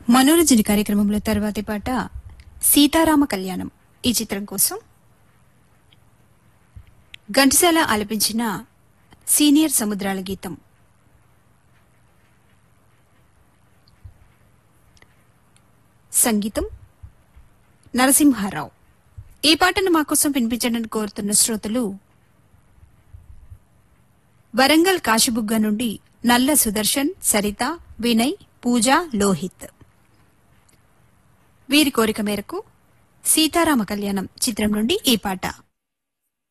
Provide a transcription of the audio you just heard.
మనోరంజన కార్యక్రమంలో తర్వాతి పాట సీతారామ కళ్యాణం ఈ చిత్రం కోసం ఘంటసాల ఆలపించిన సీనియర్ సముద్రాల గీతం సంగీతం నరసింహారావు ఈ పాటను మా కోసం వినిపించడానికి కోరుతున్న శ్రోతలు వరంగల్ కాశీబుగ్గ నుండి నల్ల సుదర్శన్ సరిత వినయ్ పూజ లోహిత్ వీరి కోరిక మేరకు సీతారామ కళ్యాణం చిత్రం నుండి ఈ పాట